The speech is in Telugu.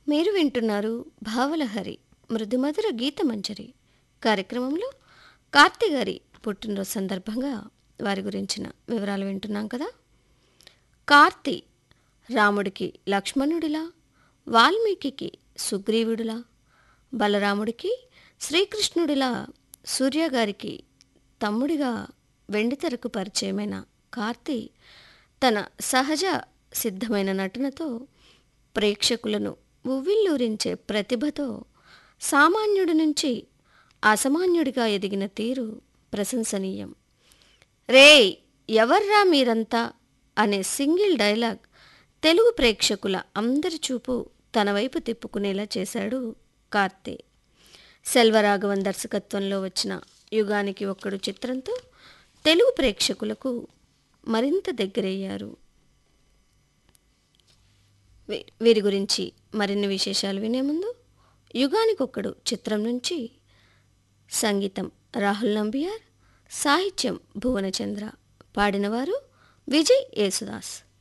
మీరు వింటున్నారు భావలహరి మృదుమధుర గీతమంజరి కార్యక్రమంలో కార్తీ గారి పుట్టినరోజు సందర్భంగా వారి గురించిన వివరాలు వింటున్నాం కదా కార్తీ రాముడికి లక్ష్మణుడిలా వాల్మీకి సుగ్రీవుడిలా బలరాముడికి శ్రీకృష్ణుడిలా సూర్యగారికి తమ్ముడిగా వెండితెరకు పరిచయమైన కార్తీ తన సహజ సిద్ధమైన నటనతో ప్రేక్షకులను ఉవ్విల్లూరించే ప్రతిభతో సామాన్యుడి నుంచి అసామాన్యుడిగా ఎదిగిన తీరు ప్రశంసనీయం రే ఎవర్రా మీరంతా అనే సింగిల్ డైలాగ్ తెలుగు ప్రేక్షకుల అందరి చూపు తన వైపు తిప్పుకునేలా చేశాడు కార్తీ సెల్వరాఘవన్ దర్శకత్వంలో వచ్చిన యుగానికి ఒక్కడు చిత్రంతో తెలుగు ప్రేక్షకులకు మరింత దగ్గరయ్యారు వీ- వీరి గురించి మరిన్ని విశేషాలు వినే ముందు యుగానికొక్కడు చిత్రం నుంచి సంగీతం రాహుల్ నంబియార్ సాహిత్యం భువనచంద్ర పాడినవారు విజయ్ యేసుదాస్